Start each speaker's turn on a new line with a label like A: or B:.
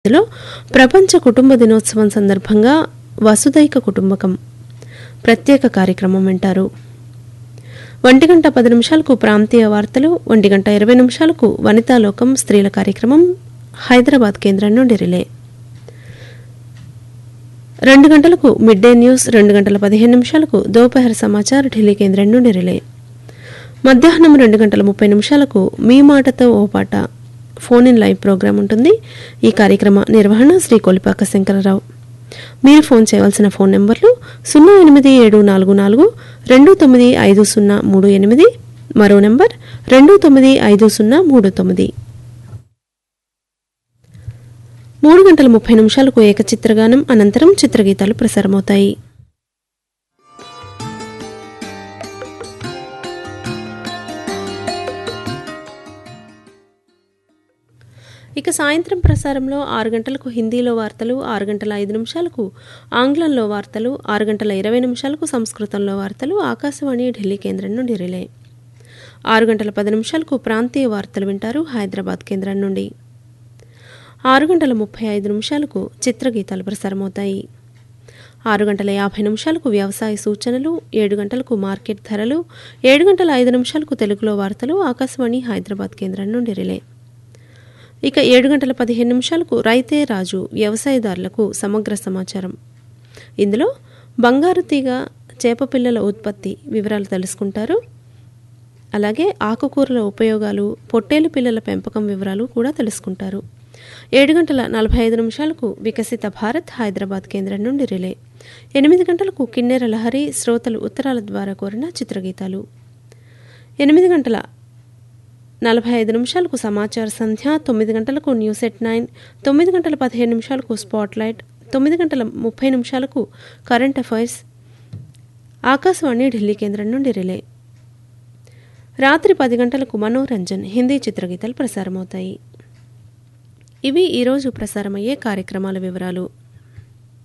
A: ఇందులో ప్రపంచ కుటుంబ దినోత్సవం సందర్భంగా వసుదైక కుటుంబకం ప్రత్యేక కార్యక్రమం వింటారు ఒంటి గంట పది నిమిషాలకు ప్రాంతీయ వార్తలు ఒంటి గంట ఇరవై నిమిషాలకు వనితాలోకం స్త్రీల కార్యక్రమం హైదరాబాద్ కేంద్రం నుండి రిలే రెండు గంటలకు మిడ్ డే న్యూస్ రెండు గంటల పదిహేను నిమిషాలకు దోపహర్ సమాచార్ ఢిల్లీ కేంద్రం నుండి రిలే మధ్యాహ్నం రెండు గంటల ముప్పై నిమిషాలకు మీ మాటతో ఓ పాట ఫోన్ ఇన్ లైవ్ ప్రోగ్రాం ఉంటుంది ఈ కార్యక్రమ నిర్వహణ శ్రీ కొలిపాక శంకరరావు మీరు ఫోన్ చేయవలసిన ఫోన్ నెంబర్లు సున్నా ఎనిమిది ఏడు నాలుగు నాలుగు రెండు తొమ్మిది ఐదు సున్నా మూడు ఎనిమిది మరో నెంబర్ రెండు తొమ్మిది ఐదు సున్నా మూడు తొమ్మిది మూడు గంటల ముప్పై నిమిషాలకు ఏకచిత్రగానం అనంతరం చిత్రగీతాలు ప్రసారమవుతాయి ఇక సాయంత్రం ప్రసారంలో ఆరు గంటలకు హిందీలో వార్తలు ఆరు గంటల ఐదు నిమిషాలకు ఆంగ్లంలో వార్తలు ఆరు గంటల ఇరవై నిమిషాలకు సంస్కృతంలో వార్తలు ఆకాశవాణి ఢిల్లీ కేంద్రం నుండి రిలే ఆరు గంటల పది నిమిషాలకు ప్రాంతీయ వార్తలు వింటారు హైదరాబాద్ కేంద్రం నుండి ఆరు గంటల ముప్పై ఐదు నిమిషాలకు చిత్రగీతాలు ప్రసారమవుతాయి ఆరు గంటల యాభై నిమిషాలకు వ్యవసాయ సూచనలు ఏడు గంటలకు మార్కెట్ ధరలు ఏడు గంటల ఐదు నిమిషాలకు తెలుగులో వార్తలు ఆకాశవాణి హైదరాబాద్ కేంద్రం నుండి రిలే ఇక ఏడు గంటల పదిహేను నిమిషాలకు రైతే రాజు వ్యవసాయదారులకు సమగ్ర సమాచారం ఇందులో బంగారు తీగ చేప పిల్లల ఉత్పత్తి వివరాలు తెలుసుకుంటారు అలాగే ఆకుకూరల ఉపయోగాలు పొట్టేలు పిల్లల పెంపకం వివరాలు కూడా తెలుసుకుంటారు ఏడు గంటల నలభై ఐదు నిమిషాలకు వికసిత భారత్ హైదరాబాద్ కేంద్రం నుండి రిలే ఎనిమిది గంటలకు కిన్నెర లహరి శ్రోతలు ఉత్తరాల ద్వారా కోరిన చిత్రగీతాలు ఎనిమిది గంటల నలభై ఐదు నిమిషాలకు సమాచార సంధ్య తొమ్మిది గంటలకు న్యూస్ ఎట్ నైన్ తొమ్మిది గంటల పదిహేను నిమిషాలకు స్పాట్ లైట్ తొమ్మిది గంటల ముప్పై నిమిషాలకు కరెంట్ అఫైర్స్ ఆకాశవాణి ఢిల్లీ కేంద్రం నుండి రిలే రాత్రి పది గంటలకు మనోరంజన్ హిందీ చిత్రగీతాలు ప్రసారమవుతాయి ఇవి ఈరోజు ప్రసారమయ్యే కార్యక్రమాల వివరాలు